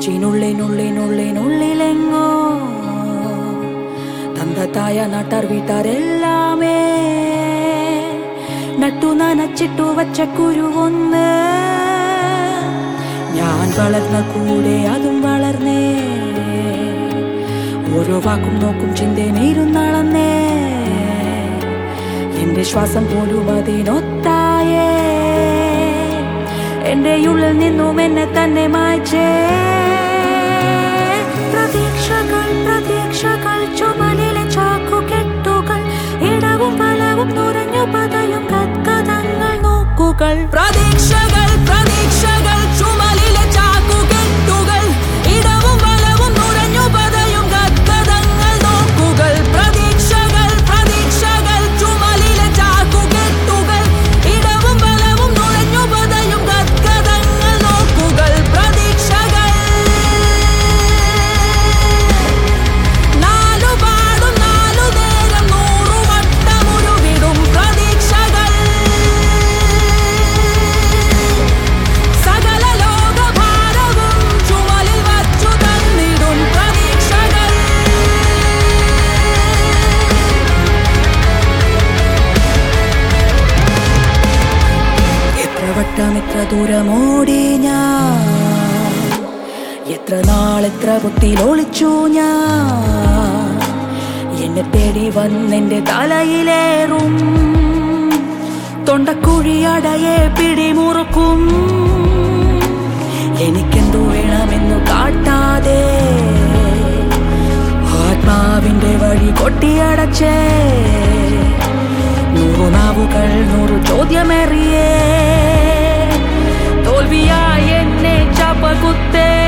നെഞ്ചിനുള്ളിനുള്ളിനുള്ളിനുള്ളിലെങ്ങോ തന്തത്തായ നാട്ടാർ വീട്ടാരെല്ലാമേ നട്ടു നനച്ചിട്ടു വച്ച കുരുവൊന്ന് ഞാൻ വളർന്ന കൂടെ അതും വളർന്നേ ഓരോ വാക്കും നോക്കും ചിന്തനീരുന്നളന്നേ എന്റെ ശ്വാസം പോലും അതിനൊത്തായേ എന്റെ ഉള്ളിൽ നിന്നും എന്നെ തന്നെ മായ്ച്ചേ പ്രതീക്ഷകൾ പ്രതീക്ഷകൾ ചുമലിലെ ചാക്കുകെട്ടുകൾ ഇടവും പലവും നുരഞ്ഞു പതയും കത്കഥങ്ങൾ നോക്കുകൾ പ്രതീക്ഷകൾ പ്രതീക്ഷകൾ ചുമലിലെ ചാക്കുകെട്ടുകൾ ഇടവും പലവും നുരഞ്ഞു പതയും കത്കഥങ്ങൾ നോക്കുകൾ പ്രതീക്ഷകൾ പ്രതീക്ഷകൾ ചുമലിലെ ചാക്കുകെട്ടുകൾ ഇടവും പലവും നുരഞ്ഞു പതയും കത്കഥങ്ങൾ നോക്കുകൾ പ്രതീക്ഷകൾ നാലുപാടും നാലു നേരം നൂറു വട്ടമുരുവിടും പ്രതീക്ഷകൾ സകല ലോകഭാരവും ചുമലിൽ വച്ചു തന്നിടും പ്രതീക്ഷകൾ എത്ര വട്ടം എത്ര ദൂരമോടി ഞാൻ എത്ര നാൾ എത്ര പൊട്ടിൽ ഒളിച്ചു ഞാൻ എന്നെ തേടി വന്നെന്റെ തലയിലേറും തൊണ്ടക്കുഴിയടയെ പിടിമുറുക്കും എനിക്കെന്തു വേണമെന്നു കാട്ടാതെ ആത്മാവിന്റെ വഴി കൊട്ടിയടച്ചേ നൂറു നാവുകൾ നൂറു ചോദ്യമേറിയേ തോൽവിയായി എന്നെ ചാപ്പകുത്തേ